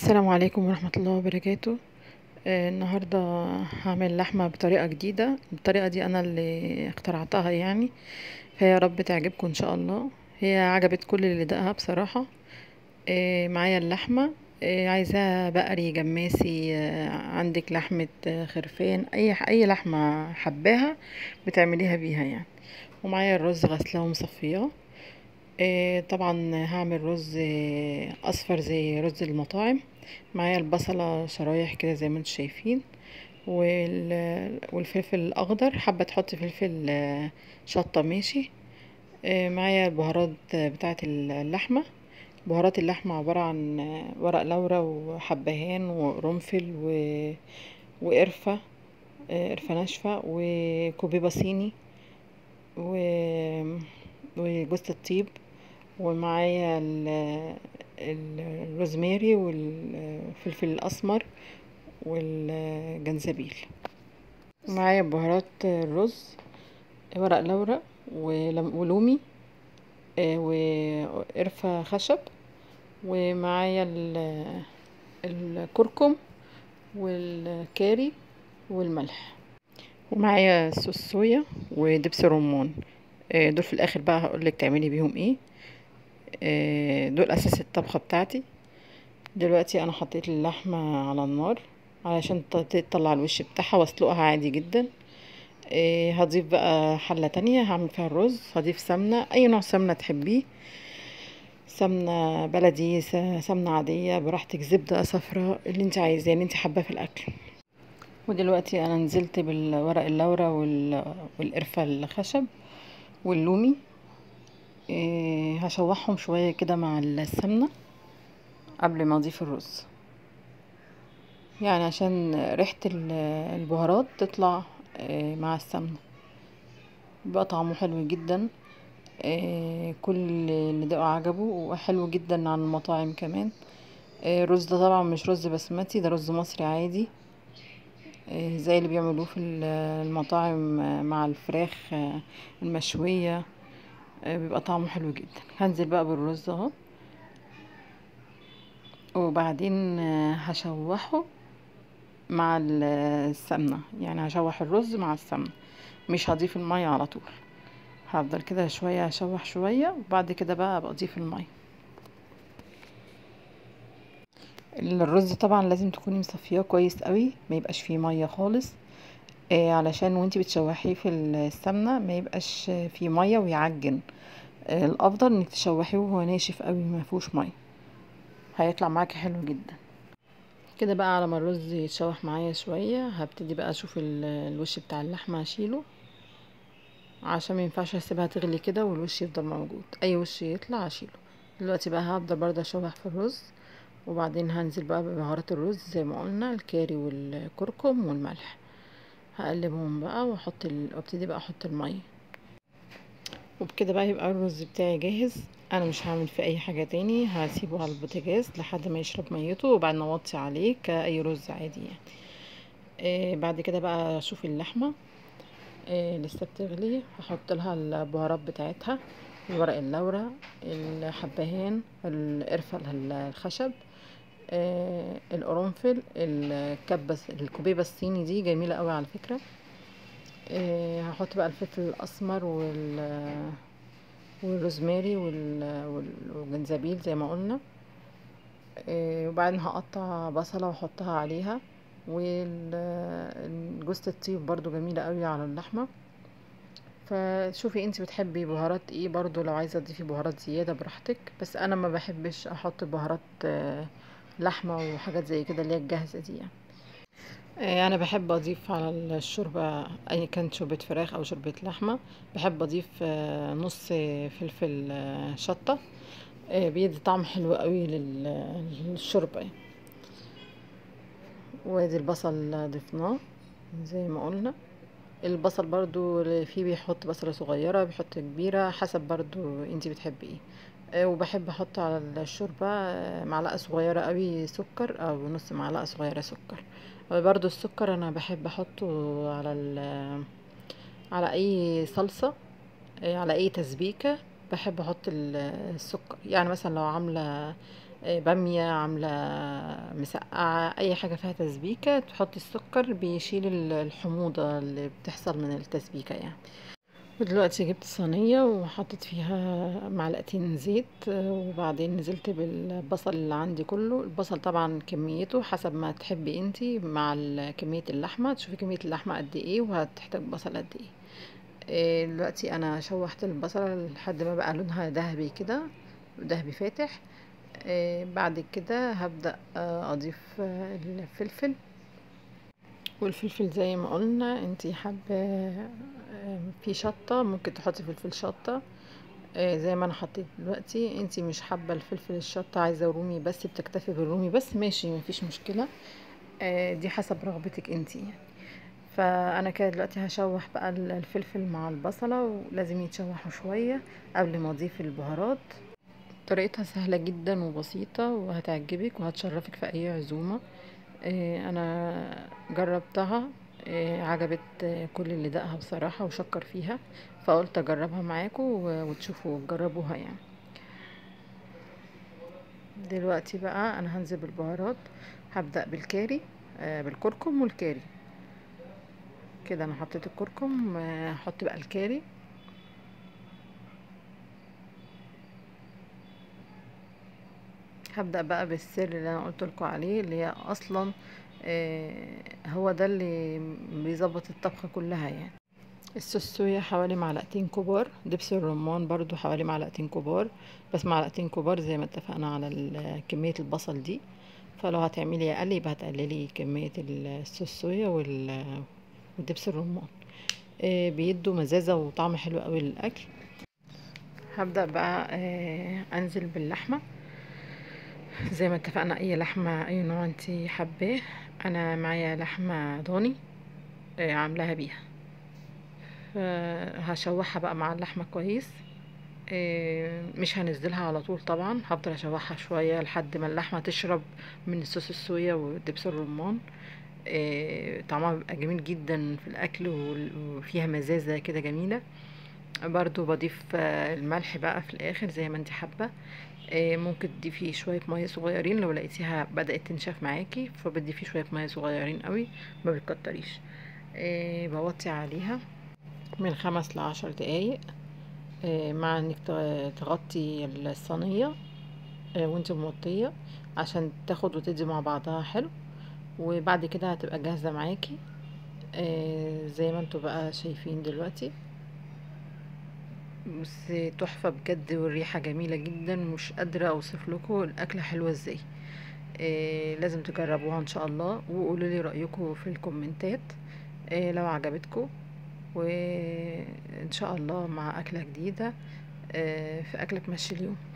السلام عليكم ورحمة الله وبركاته آه، النهاردة هعمل لحمة بطريقة جديدة الطريقة دي أنا اللي اخترعتها يعني فيا رب تعجبكم إن شاء الله هي عجبت كل اللي دقها بصراحة آه، معايا اللحمة آه، عايزاها بقري جماسي آه، عندك لحمة آه، خرفان أي أي لحمة حباها بتعمليها بيها يعني ومعايا الرز غسلاه ومصفياه آه، طبعا هعمل رز آه، اصفر زي رز المطاعم معايا البصلة شرايح كده زي ما انتم شايفين وال- والفلفل الاخضر حابة تحط فلفل آه، شطة ماشي آه، معايا البهارات بتاعة اللحمة بهارات اللحمة عبارة عن آه، ورق لورا وحبهان وقرنفل و- وقرفة آه، قرفة ناشفة وكوبيبة صيني و- وجوز الطيب ومعايا ال- ال- الروزماري والفلفل الأسمر والجنزبيل ومعايا بهارات الرز ورق لورا ولم- ولومي آه، وقرفة خشب ومعايا ال- الكركم والكاري والملح ومعايا صوص صويا ودبس رمان آه، دول في الاخر بقى هقولك تعملي بيهم ايه آه، دول اساس الطبخة بتاعتي دلوقتي انا حطيت اللحمة على النار علشان ت- تطلع الوش بتاعها واسلقها عادي جدا آه، هضيف بقى حلة تانية هعمل فيها الرز هضيف سمنة اي نوع سمنة تحبيه سمنة بلدي س- سمنة عادية براحتك زبدة صفراء اللي انت عايزاه اللي انت حباه في الاكل ودلوقتي انا نزلت بالورق اللورا وال- والقرفة الخشب واللومي إيه هشوحهم شوية كده مع السمنة قبل ما اضيف الرز يعني عشان ريحة ال- البهارات تطلع إيه مع السمنة بيبقى طعمه حلو جدا إيه كل اللي دقه عجبه وحلو جدا عن المطاعم كمان إيه الرز ده طبعا مش رز بسمتي ده رز مصري عادي إيه زي اللي بيعملوه في ال- المطاعم آه، مع الفراخ آه، المشوية آه، بيبقى طعمه حلو جدا هنزل بقى بالرز اهو وبعدين آه، هشوحه مع ال- السمنة يعني هشوح الرز مع السمنة مش هضيف المية على طول هفضل كده شوية اشوح شوية وبعد كده بقى بضيف المية الرز طبعا لازم تكوني مصفياه كويس قوي ما يبقاش فيه مية خالص آه علشان وانتي بتشوحيه في السمنة ما يبقاش فيه مية ويعجن آه الافضل انك تشوحيه وهو ناشف قوي ما فيهوش مية هيطلع معاكي حلو جدا كده بقى على ما الرز يتشوح معايا شوية هبتدي بقى اشوف ال- الوش بتاع اللحمة هشيله عشان ما ينفعش اسيبها تغلي كده والوش يفضل موجود اي وش يطلع هشيله دلوقتي بقى هفضل برضه اشوح في الرز وبعدين هنزل بقى ببهارات الرز زي ما قلنا الكاري والكركم والملح هقلبهم بقى واحط ال... وابتدي بقى احط المية وبكده بقى يبقى الرز بتاعي جاهز انا مش هعمل فيه اي حاجة تاني هسيبه على البوتاجاز لحد ما يشرب ميته وبعدين اوطي عليه كأي رز عادي يعني إيه بعد كده بقى اشوف اللحمة إيه لسه بتغلي هحط لها البهارات بتاعتها ورق اللورا الحبهان القرفة ال- الخشب آه القرنفل الكبة الكوبيبة الصيني دي جميلة قوي على فكرة آه هحط بقى الفلفل الأسمر وال والروزماري وال- وال- والجنزبيل زي ما قلنا آه وبعدين هقطع بصلة واحطها عليها والجوز الطيب برضو جميلة قوي على اللحمة فشوفي انت بتحبي بهارات ايه برضو لو عايزة تضيفي بهارات زيادة براحتك بس انا ما بحبش احط بهارات آه، لحمة وحاجات زي كده اللي هي الجاهزة دي يعني آه، انا بحب اضيف على الشوربة اي كانت شوربة فراخ او شوربة لحمة بحب اضيف آه، نص فلفل آه، شطة آه، بيدي طعم حلو قوي لل- للشوربة يعني. وادي البصل ضفناه زي ما قلنا البصل برضو اللي فيه بيحط بصلة صغيرة بيحط كبيرة حسب برضو انتي بتحبي ايه آه، وبحب احط على الشوربة آه، معلقة صغيرة قوي سكر او نص معلقة صغيرة سكر آه، برضو السكر انا بحب احطه على ال- على اي صلصة آه، على اي تسبيكة بحب احط ال- السكر يعني مثلا لو عاملة آه، بامية عاملة مسقعة اي حاجة فيها تسبيكة تحطي السكر بيشيل ال- الحموضة اللي بتحصل من التسبيكة يعني ودلوقتي جبت صينية وحطيت فيها معلقتين زيت آه، وبعدين نزلت بالبصل اللي عندي كله البصل طبعا كميته حسب ما تحبي انتي مع ال- كمية اللحمة تشوفي كمية اللحمة قد ايه وهتحتاج بصل قد ايه آه، دلوقتي انا شوحت البصلة لحد ما بقى لونها ذهبي كده ذهبي فاتح آه، بعد كده هبدأ آه، اضيف آه، الفلفل والفلفل زي ما قلنا انتي حابة آه، في شطة ممكن تحطي فلفل شطة آه، زي ما انا حطيت دلوقتي انتي مش حابة الفلفل الشطة عايزة رومي بس بتكتفي بالرومي بس ماشي مفيش مشكلة آه، دي حسب رغبتك انتي يعني فانا كده دلوقتي هشوح بقى ال- الفلفل مع البصلة ولازم يتشوحوا شوية قبل ما اضيف البهارات طريقتها سهلة جدا وبسيطة وهتعجبك وهتشرفك في اي عزومة آه، انا جربتها آه، عجبت آه، كل اللي دقها بصراحة وشكر فيها فقلت اجربها معاكم و- وتشوفوا تجربوها يعني دلوقتي بقى انا هنزل بالبهارات هبدأ بالكاري آه، بالكركم والكاري كده انا حطيت الكركم آه، هحط بقى الكاري هبدأ بقى بالسر اللي انا قلت لكم عليه اللي هي اصلا آه، هو ده اللي بيظبط الطبخة كلها يعني الصوص صويا حوالي معلقتين كبار دبس الرمان برضو حوالي معلقتين كبار بس معلقتين كبار زي ما اتفقنا على ال- كمية البصل دي فلو هتعملي اقل يبقى هتقللي كمية الصوص صويا وال- ودبس الرمان آه، بيدوا مزازة وطعم حلو قوي للأكل هبدأ بقى آه، أنزل باللحمة زي ما اتفقنا أي لحمة أي نوع انتي حباه أنا معايا لحمة ضاني آه، عاملاها بيها هشوحها بقى مع اللحمة كويس آه، مش هنزلها على طول طبعا هفضل اشوحها شوية لحد ما اللحمة تشرب من الصوص الصويا ودبس الرمان آه، طعمها بيبقى جميل جدا في الاكل وال- وفيها مزازة كده جميلة برضو بضيف آه، الملح بقى في الاخر زي ما انت حابة آه، ممكن تضيفي شوية مية صغيرين لو لقيتيها بدأت تنشف معاكي فبتضيفي شوية مية صغيرين قوي ما بتكتريش آه، بوطي عليها من خمس لعشر دقايق آه، مع انك ت- تغطي الصينية آه، وانت موطية عشان تاخد وتدي مع بعضها حلو وبعد كده هتبقى جاهزة معاكي آه، زي ما انتوا بقى شايفين دلوقتي بس تحفة بجد والريحة جميلة جدا مش قادرة اوصف لكم الاكلة حلوة ازاي آه، لازم تجربوها ان شاء الله وقولوا لي رأيكم في الكومنتات آه، لو عجبتكم وان شاء الله مع اكلة جديدة آه، في اكلة تمشي اليوم